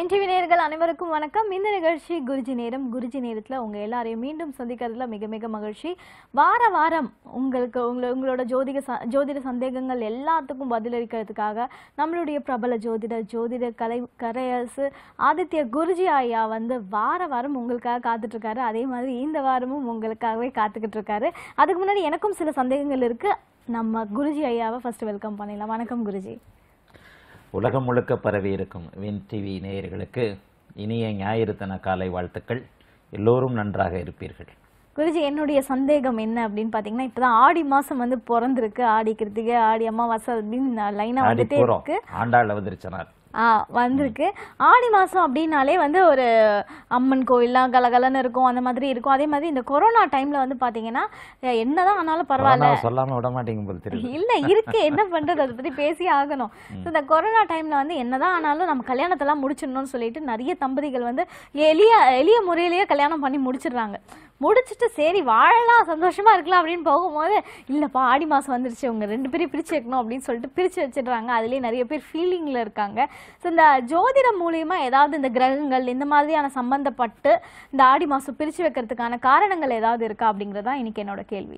வென்டிவி நேயர்கள் அனைவருக்கும் வணக்கம் இந்த நிகழ்ச்சி குருஜி நேரம் குருஜி நேரத்தில் உங்கள் எல்லாரையும் மீண்டும் சந்திக்கிறதுல மிக மிக மகிழ்ச்சி வார வாரம் உங்களுக்கு உங்களை உங்களோட ஜோதிட ச ஜோதிட சந்தேகங்கள் எல்லாத்துக்கும் பதிலளிக்கிறதுக்காக நம்மளுடைய பிரபல ஜோதிடர் ஜோதிட கலை கரையரசு ஆதித்ய குருஜி ஐயா வந்து வார வாரம் உங்களுக்காக காத்துட்டு இருக்காரு அதே மாதிரி இந்த வாரமும் உங்களுக்காகவே காத்துக்கிட்டு இருக்காரு அதுக்கு முன்னாடி எனக்கும் சில சந்தேகங்கள் இருக்கு நம்ம குருஜி ஐயாவை ஃபர்ஸ்ட் வெல்கம் பண்ணிடலாம் வணக்கம் குருஜி உலகம் முழுக்க பரவி இருக்கும் வின் டிவி நேயர்களுக்கு இனிய ஞாயிறுத்தன காலை வாழ்த்துக்கள் எல்லோரும் நன்றாக இருப்பீர்கள் குருஜி என்னுடைய சந்தேகம் என்ன அப்படின்னு பாத்தீங்கன்னா இப்பதான் ஆடி மாசம் வந்து பிறந்திருக்கு ஆடி கிருத்திகை ஆடி அமாவாசை அப்படின்னு லைனா ஆடி வந்துட்டே போறோம் இருக்கு ஆண்டாள் அவதரிச்சனார் ஆ வந்திருக்கு ஆடி மாசம் அப்படின்னாலே வந்து ஒரு அம்மன் கோவில்லாம் கலகலன்னு இருக்கும் அந்த மாதிரி இருக்கும் அதே மாதிரி இந்த கொரோனா டைம்ல வந்து பாத்தீங்கன்னா அஹ் என்னதான் ஆனாலும் பரவாயில்ல கொரோனாவை சொல்லாம விட மாட்டீங்க போல தெரியுது இல்ல இருக்கு என்ன பண்றது அதை பத்தி பேசி ஆகணும் So, இந்த கொரோனா டைம்ல வந்து என்னதான் ஆனாலும் நம்ம கல்யாணத்தெல்லாம் முடிச்சிடணும்னு சொல்லிட்டு நிறைய தம்பதிகள் வந்து எளிய எளிய முறையிலேயே கல்யாணம் பண்ணி முடிச்சிடுறாங்க முடிச்சிட்டு சரி வாழலாம் சந்தோஷமா இருக்கலாம் அப்படின்னு போகும்போது இல்லப்பா ஆடி மாசம் வந்துருச்சு உங்க ரெண்டு பேரையும் பிரிச்சு வைக்கணும் அப்படின்னு சொல்லிட்டு பிரிச்சு வச்சிடுறாங்க அதுலயே நிறைய பேர் ஃபீலிங்ல இருக்காங்க ஸோ இந்த ஜோதிடம் மூலியமா ஏதாவது இந்த கிரகங்கள் இந்த மாதிரியான சம்பந்தப்பட்டு இந்த ஆடி மாசம் பிரிச்சு வைக்கிறதுக்கான காரணங்கள் ஏதாவது இருக்கா அப்படிங்கறது தான் இன்னைக்கு என்னோட கேள்வி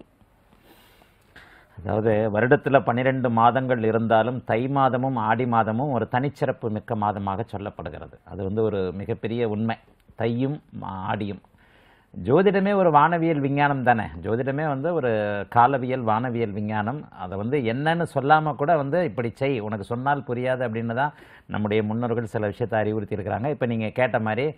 அதாவது வருடத்துல பன்னிரெண்டு மாதங்கள் இருந்தாலும் தை மாதமும் ஆடி மாதமும் ஒரு தனிச்சிறப்பு மிக்க மாதமாக சொல்லப்படுகிறது அது வந்து ஒரு மிகப்பெரிய உண்மை தையும் மா- ஆடியும் ஜோதிடமே ஒரு வானவியல் விஞ்ஞானம் தானே ஜோதிடமே வந்து ஒரு காலவியல் வானவியல் விஞ்ஞானம் அதை வந்து என்னன்னு சொல்லாம கூட வந்து இப்படி செய் உனக்கு சொன்னால் புரியாது அப்படின்னு தான் நம்முடைய முன்னோர்கள் சில விஷயத்தை அறிவுறுத்தி இருக்கிறாங்க இப்போ நீங்க கேட்ட மாதிரி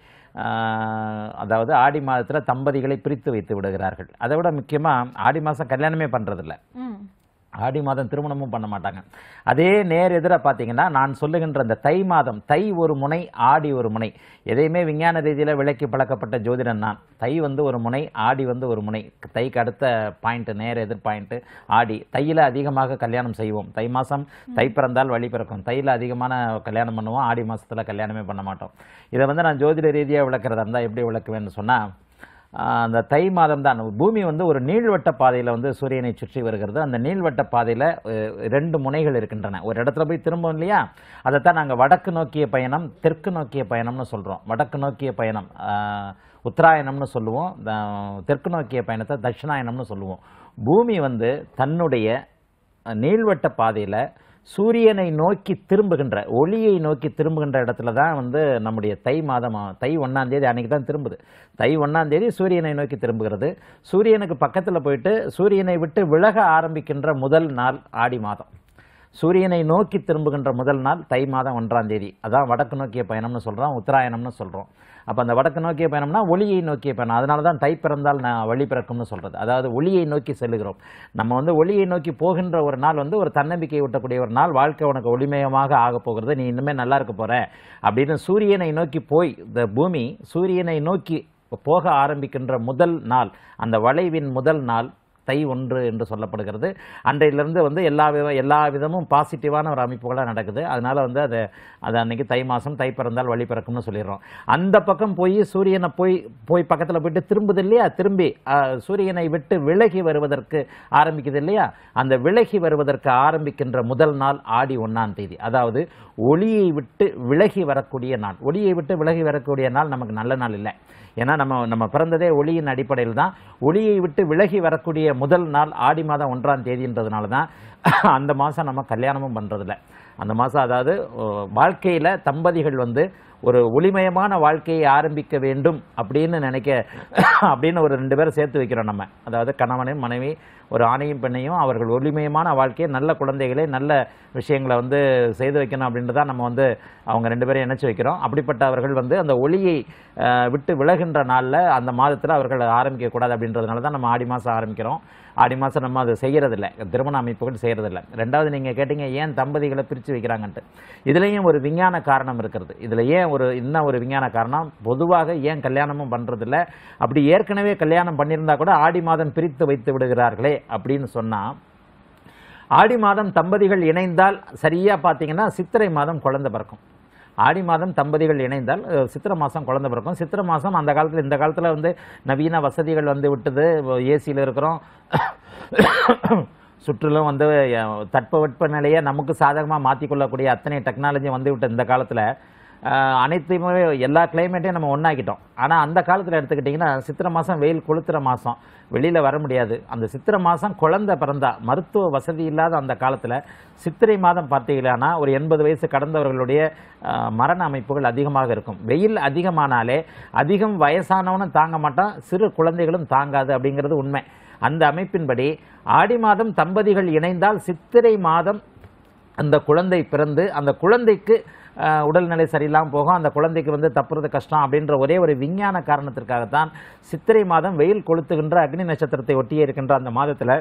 ஆஹ், அதாவது ஆடி மாதத்துல தம்பதிகளை பிரித்து வைத்து விடுகிறார்கள் அதை விட முக்கியமா ஆடி மாதம் கல்யாணமே பண்றதில்ல ம் ஆடி மாதம் திருமணமும் பண்ண மாட்டாங்க அதே நேர் எதிர பார்த்தீங்கன்னா நான் சொல்லுகின்ற அந்த தை மாதம் தை ஒரு முனை ஆடி ஒரு முனை எதையுமே விஞ்ஞான ரீதியில் விளக்கி பழக்கப்பட்ட ஜோதிடன் நான் தை வந்து ஒரு முனை ஆடி வந்து ஒரு முனை தைக்கு அடுத்த பாயிண்ட் நேர் எதிர் பாயிண்ட் ஆடி தையில் அதிகமாக கல்யாணம் செய்வோம் தை மாதம் தை பிறந்தால் வழி பிறக்கும் தையில் அதிகமான கல்யாணம் பண்ணுவோம் ஆடி மாசத்துல கல்யாணமே பண்ண மாட்டோம் இதை வந்து நான் ஜோதிட ரீதியாக விளக்குறதா இருந்தால் எப்படி விளக்குவேன்னு சொன்னால் ஆஹ் அந்த தை மாதம் தான் பூமி வந்து ஒரு நீள்வட்ட பாதையில் வந்து சூரியனை சுற்றி வருகிறது அந்த நீள்வட்ட பாதையில் ரெண்டு முனைகள் இருக்கின்றன ஒரு இடத்துல போய் திரும்பும் இல்லையா அதைத்தான் நாங்கள் வடக்கு நோக்கிய பயணம் தெற்கு நோக்கிய பயணம்னு சொல்கிறோம் வடக்கு நோக்கிய பயணம் ஆஹ் உத்தராயணம்னு சொல்லுவோம் த- தெற்கு நோக்கிய பயணத்தை தட்சிணாயனம்னு சொல்லுவோம் பூமி வந்து தன்னுடைய அஹ், நீள்வட்ட பாதையில் சூரியனை நோக்கி திரும்புகின்ற ஒளியை நோக்கி திரும்புகின்ற இடத்துல தான் வந்து நம்முடைய தை மாதம் ஆ- தை ஒன்றாம் தேதி அன்னைக்கு தான் திரும்புது தை ஒன்றாம் தேதி சூரியனை நோக்கி திரும்புகிறது சூரியனுக்கு பக்கத்தில் போயிட்டு சூரியனை விட்டு விலக ஆரம்பிக்கின்ற முதல் நாள் ஆடி மாதம் சூரியனை நோக்கி திரும்புகின்ற முதல் நாள் தை மாதம் ஒன்றாம் தேதி அதான் வடக்கு நோக்கிய பயணம்னு சொல்கிறோம் உத்தராயணம்னு சொல்கிறோம் அப்போ அந்த வடக்கு நோக்கிய பயணம்னா ஒளியை நோக்கிய பயணம் அதனால தான் தை பிறந்தால் நான் வழி பிறக்கும்னு சொல்கிறது அதாவது ஒளியை நோக்கி செல்லுகிறோம் நம்ம வந்து ஒளியை நோக்கி போகின்ற ஒரு நாள் வந்து ஒரு தன்னம்பிக்கை ஊட்டக்கூடிய ஒரு நாள் வாழ்க்கை உனக்கு ஒளிமயமாக ஆக போகிறது நீ இன்னுமே நல்லா இருக்க போற அப்படின்னு சூரியனை நோக்கி போய் இந்த பூமி சூரியனை நோக்கி போக ஆரம்பிக்கின்ற முதல் நாள் அந்த வளைவின் முதல் நாள் தை ஒன்று என்று சொல்லப்படுகிறது அன்றையிலிருந்து வந்து எல்லா வித எல்லா விதமும் பாசிட்டிவான ஒரு அமைப்புகளாக நடக்குது அதனால வந்து அது அது அன்னைக்கு தை மாதம் தை பிறந்தால் வழி பிறக்கும்னு சொல்லிடுறோம் அந்த பக்கம் போய் சூரியனை போய் போய் பக்கத்தில் போயிட்டு திரும்புது இல்லையா திரும்பி அஹ், சூரியனை விட்டு விலகி வருவதற்கு ஆரம்பிக்குது இல்லையா அந்த விலகி வருவதற்கு ஆரம்பிக்கின்ற முதல் நாள் ஆடி ஒன்றாம் தேதி அதாவது ஒளியை விட்டு விலகி வரக்கூடிய நாள் ஒளியை விட்டு விலகி வரக்கூடிய நாள் நமக்கு நல்ல நாள் இல்லை ஏன்னா நம்ம நம்ம பிறந்ததே ஒளியின் அடிப்படையில் தான் ஒளியை விட்டு விலகி வரக்கூடிய முதல் நாள் ஆடி மாதம் ஒன்றாம் தேதின்றதுனால தான் அந்த மாதம் நம்ம கல்யாணமும் பண்ணுறதில்ல அந்த மாதம் அதாவது வாழ்க்கையில் தம்பதிகள் வந்து ஒரு ஒளிமயமான வாழ்க்கையை ஆரம்பிக்க வேண்டும் அப்படின்னு நினைக்க அப்படின்னு ஒரு ரெண்டு பேரும் சேர்த்து வைக்கிறோம் நம்ம அதாவது கணவனையும் மனைவி ஒரு ஆணையும் பெண்ணையும் அவர்கள் ஒளிமயமான வாழ்க்கையை நல்ல குழந்தைகளை நல்ல விஷயங்களை வந்து செய்து வைக்கணும் அப்படின்றத நம்ம வந்து அவங்க ரெண்டு பேரும் இணைச்சு வைக்கிறோம் அப்படிப்பட்ட அவர்கள் வந்து அந்த ஒளியை அஹ், விட்டு விலகின்ற நாளில் அந்த மாதத்தில் அவர்கள் ஆரம்பிக்கக்கூடாது அப்படின்றதுனால தான் நம்ம ஆடி மாதம் ஆரம்பிக்கிறோம் ஆடி மாதம் நம்ம அதை செய்கிறதில்ல திருமண அமைப்புகள் செய்கிறதில்ல ரெண்டாவது நீங்கள் கேட்டீங்க ஏன் தம்பதிகளை பிரித்து வைக்கிறாங்கன்ட்டு இதுலேயும் ஒரு விஞ்ஞான காரணம் இருக்கிறது இதில் ஏன் ஒரு இன்னும் ஒரு விஞ்ஞான காரணம் பொதுவாக ஏன் கல்யாணமும் பண்ணுறதில்ல அப்படி ஏற்கனவே கல்யாணம் பண்ணியிருந்தா கூட ஆடி மாதம் பிரித்து வைத்து விடுகிறார்களே அப்படின்னு சொன்னால் ஆடி மாதம் தம்பதிகள் இணைந்தால் சரியா பார்த்தீங்கன்னா சித்திரை மாதம் குழந்தை பிறக்கும் ஆடி மாதம் தம்பதிகள் இணைந்தால் அஹ், சித்திரை மாதம் குழந்தை பிறக்கும் சித்திரை மாதம் அந்த காலத்தில் இந்த காலத்தில் வந்து நவீன வசதிகள் வந்து விட்டது ஏசியில் இருக்கிறோம் சுற்றிலும் வந்து அஹ், தட்பவெட்ப நிலையை நமக்கு சாதகமாக மாற்றிக்கொள்ளக்கூடிய அத்தனை டெக்னாலஜி வந்து விட்ட இந்த காலத்தில் ஆஹ், அனைத்தையுமே எல்லா கிளைமேட்டையும் நம்ம ஒன்றாக்கிட்டோம் ஆனால் அந்த காலத்தில் எடுத்துக்கிட்டிங்கன்னா சித்திரை மாதம் வெயில் கொளுத்துற மாதம் வெளியில் வர முடியாது அந்த சித்திரை மாதம் குழந்தை பிறந்தா மருத்துவ வசதி இல்லாத அந்த காலத்தில் சித்திரை மாதம் பார்த்தீங்கன்னா ஒரு எண்பது வயசு கடந்தவர்களுடைய ஆஹ், மரண அமைப்புகள் அதிகமாக இருக்கும் வெயில் அதிகமானாலே அதிகம் வயசானவனும் தாங்க மாட்டான் சிறு குழந்தைகளும் தாங்காது அப்படிங்கிறது உண்மை அந்த அமைப்பின்படி ஆடி மாதம் தம்பதிகள் இணைந்தால் சித்திரை மாதம் அந்த குழந்தை பிறந்து அந்த குழந்தைக்கு அஹ், உடல்நிலை சரியில்லாமல் போகும் அந்த குழந்தைக்கு வந்து தப்புறது கஷ்டம் அப்படின்ற ஒரே ஒரு விஞ்ஞான காரணத்திற்காகத்தான் சித்திரை மாதம் வெயில் கொளுத்துகின்ற அக்னி நட்சத்திரத்தை ஒட்டியே இருக்கின்ற அந்த மாதத்தில்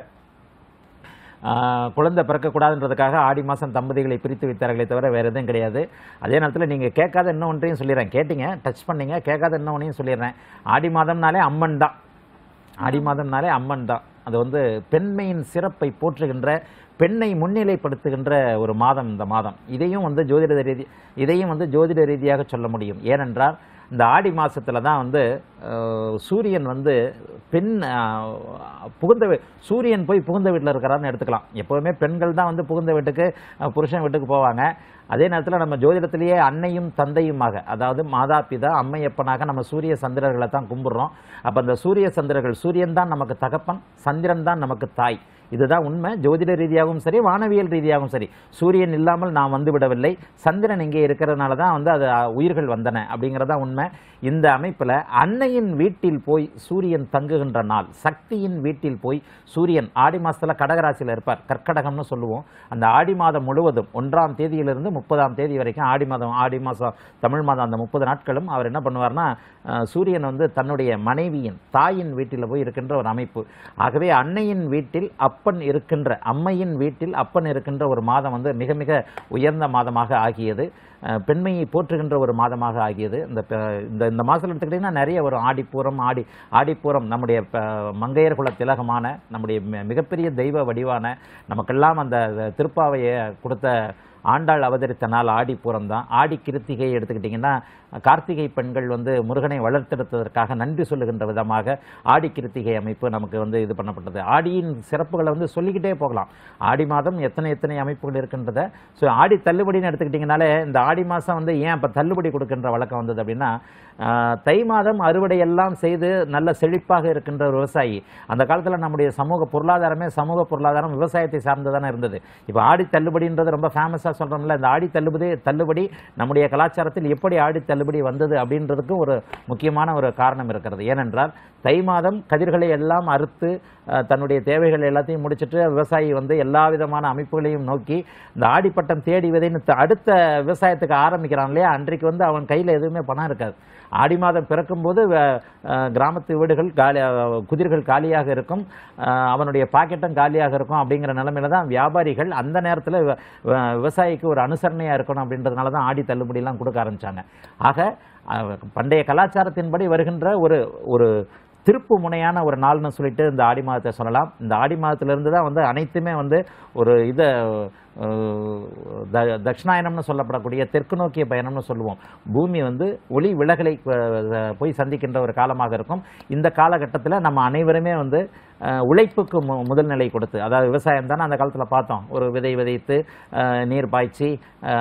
குழந்தை பிறக்கக்கூடாதுன்றதுக்காக ஆடி மாதம் தம்பதிகளை பிரித்து வைத்தார்களே தவிர வேறு எதுவும் கிடையாது அதே நேரத்தில் நீங்கள் கேட்காத இன்னும் ஒன்றையும் சொல்லிடுறேன் கேட்டீங்க டச் பண்ணீங்க கேட்காத இன்னும் ஒன்றையும் சொல்லிடுறேன் ஆடி மாதம்னாலே அம்மன் தான் ஆடி மாதம்னாலே அம்மன் தான் அது வந்து பெண்மையின் சிறப்பை போற்றுகின்ற பெண்ணை முன்னிலைப்படுத்துகின்ற ஒரு மாதம் இந்த மாதம் இதையும் வந்து ஜோதிட ரீதி இதையும் வந்து ஜோதிட ரீதியாக சொல்ல முடியும் ஏனென்றால் இந்த ஆடி மாசத்துல தான் வந்து அஹ், சூரியன் வந்து பெண் அஹ், புகுந்த வீ- சூரியன் போய் புகுந்த வீட்டில் இருக்கிறான்னு எடுத்துக்கலாம் எப்போவுமே பெண்கள் தான் வந்து புகுந்த வீட்டுக்கு அஹ், புருஷன் வீட்டுக்கு போவாங்க அதே நேரத்தில் நம்ம ஜோதிடத்திலேயே அன்னையும் தந்தையுமாக அதாவது மாதா பிதா அம்மையப்பனாக நம்ம சூரிய சந்திரர்களை தான் கும்பிடுறோம் அப்போ அந்த சூரிய சந்திரர்கள் சூரியன் தான் நமக்கு தகப்பன் சந்திரன் தான் நமக்கு தாய் இதுதான் உண்மை ஜோதிட ரீதியாகவும் சரி வானவியல் ரீதியாகவும் சரி சூரியன் இல்லாமல் நாம் வந்து விடவில்லை சந்திரன் இங்கே இருக்கிறதுனால தான் வந்து அது அஹ், உயிர்கள் வந்தன அப்படிங்கிறதா உண்மை இந்த அமைப்பில் அன்னையின் வீட்டில் போய் சூரியன் தங்குகின்ற நாள் சக்தியின் வீட்டில் போய் சூரியன் ஆடி மாசத்துல கடகராசியில் இருப்பார் கர்க்கடகம்னு சொல்லுவோம் அந்த ஆடி மாதம் முழுவதும் ஒன்றாம் தேதியிலிருந்து முப்பதாம் தேதி வரைக்கும் ஆடி மாதம் ஆடி மாதம் தமிழ் மாதம் அந்த முப்பது நாட்களும் அவர் என்ன பண்ணுவார்னா அஹ், சூரியன் வந்து தன்னுடைய மனைவியின் தாயின் வீட்டில் போய் இருக்கின்ற ஒரு அமைப்பு ஆகவே அன்னையின் வீட்டில் அப்பன் இருக்கின்ற அம்மையின் வீட்டில் அப்பன் இருக்கின்ற ஒரு மாதம் வந்து மிக மிக உயர்ந்த மாதமாக ஆகியது அஹ், பெண்மையை போற்றுகின்ற ஒரு மாதமாக ஆகியது இந்த ப- இந்த இந்த மாதத்தில் எடுத்துக்கிட்டிங்கன்னா நிறைய வரும் ஆடிப்பூரம் ஆடி ஆடிப்பூரம் நம்முடைய ப- மங்கையர் குல திலகமான நம்முடைய மி- மிகப்பெரிய தெய்வ வடிவான நமக்கெல்லாம் அந்த திருப்பாவையை கொடுத்த ஆண்டாள் அவதரித்த நாள் ஆடிப்பூரம் தான் ஆடி கிருத்திகை எடுத்துக்கிட்டிங்கன்னா கார்த்திகை பெண்கள் வந்து முருகனை வளர்த்தெடுத்ததற்காக நன்றி சொல்லுகின்ற விதமாக ஆடி கிருத்திகை அமைப்பு நமக்கு வந்து இது பண்ணப்பட்டது ஆடியின் சிறப்புகளை வந்து சொல்லிக்கிட்டே போகலாம் ஆடி மாதம் எத்தனை எத்தனை அமைப்புகள் இருக்கின்றத ஸோ ஆடி தள்ளுபடின்னு எடுத்துக்கிட்டிங்கனாலே இந்த ஆடி மாதம் வந்து ஏன் இப்போ தள்ளுபடி கொடுக்கின்ற வழக்கம் வந்தது அப்படின்னா ஆஹ், தை மாதம் அறுவடை எல்லாம் செய்து நல்ல செழிப்பாக இருக்கின்ற ஒரு விவசாயி அந்த காலத்தில் நம்முடைய சமூக பொருளாதாரமே சமூக பொருளாதாரம் விவசாயத்தை சார்ந்து தானே இருந்தது இப்போ ஆடி தள்ளுபடின்றது ரொம்ப ஃபேமஸாக சொல்கிறோம்ல இந்த ஆடி தள்ளுபடி தள்ளுபடி நம்முடைய கலாச்சாரத்தில் எப்படி ஆடி தள்ளுபடி வந்தது அப்படின்றதுக்கு ஒரு முக்கியமான ஒரு காரணம் இருக்கிறது ஏனென்றால் தை மாதம் கதிர்களை எல்லாம் அறுத்து அஹ், தன்னுடைய தேவைகள் எல்லாத்தையும் முடிச்சிட்டு விவசாயி வந்து எல்லா விதமான அமைப்புகளையும் நோக்கி இந்த ஆடிப்பட்டம் தேடி விதைன்னு த- அடுத்த விவசாயத்துக்கு ஆரம்பிக்கிறான் இல்லையா அன்றைக்கு வந்து அவன் கையில் எதுவுமே பணம் இருக்காது ஆடி மாதம் பிறக்கும்போது வ- அஹ், கிராமத்து வீடுகள் காலி அஹ், குதிர்கள் காலியாக இருக்கும் அஹ், அவனுடைய பாக்கெட்டும் காலியாக இருக்கும் அப்படிங்கிற நிலைமையில தான் வியாபாரிகள் அந்த நேரத்தில் விவசாயிக்கு ஒரு அனுசரணையாக இருக்கணும் அப்படின்றதுனால தான் ஆடி தள்ளுபடிலாம் கொடுக்க ஆரம்பிச்சாங்க ஆக அஹ், பண்டைய கலாச்சாரத்தின்படி வருகின்ற ஒரு ஒரு திருப்பு முனையான ஒரு நாள்னு சொல்லிட்டு இந்த ஆடி மாதத்தை சொல்லலாம் இந்த ஆடி மாதத்திலிருந்து தான் வந்து அனைத்துமே வந்து ஒரு இதை அஹ், த- தட்சிணாயனம்னு சொல்லப்படக்கூடிய தெற்கு நோக்கிய பயணம்னு சொல்லுவோம் பூமி வந்து ஒளி விலகலை அஹ், போய் சந்திக்கின்ற ஒரு காலமாக இருக்கும் இந்த காலகட்டத்தில் நம்ம அனைவருமே வந்து அஹ், உழைப்புக்கு மு முதல் நிலை கொடுத்து அதாவது விவசாயம் தானே அந்த காலத்தில் பார்த்தோம் ஒரு விதை விதைத்து அஹ், நீர் பாய்ச்சி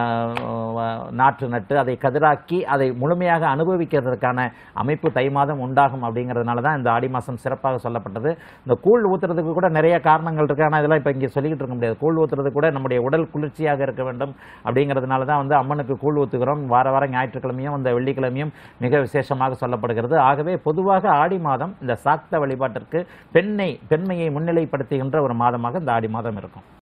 அஹ், நாற்று நட்டு அதை கதிராக்கி அதை முழுமையாக அனுபவிக்கிறதுக்கான அமைப்பு தை மாதம் உண்டாகும் அப்படிங்கிறதுனால தான் இந்த ஆடி மாதம் சிறப்பாக சொல்லப்பட்டது இந்த கூழ் ஊத்துறதுக்கு கூட நிறைய காரணங்கள் இருக்கு ஆனால் இதெல்லாம் இப்போ இங்கே சொல்லிக்கிட்டு இருக்க முடியாது கூழ் ஊத்துறது கூட நம்முடைய உடல் குளிர்ச்சியாக இருக்க வேண்டும் அப்படிங்கிறதுனால தான் வந்து அம்மனுக்கு கூழ் ஊத்துகிறோம் வார வாரம் ஞாயிற்றுக்கிழமையும் இந்த வெள்ளிக்கிழமையும் மிக விசேஷமாக சொல்லப்படுகிறது ஆகவே பொதுவாக ஆடி மாதம் இந்த சாக்த வழிபாட்டிற்கு பெண்ணை பெண்மையை முன்னிலைப்படுத்துகின்ற ஒரு மாதமாக இந்த ஆடி மாதம் இருக்கும்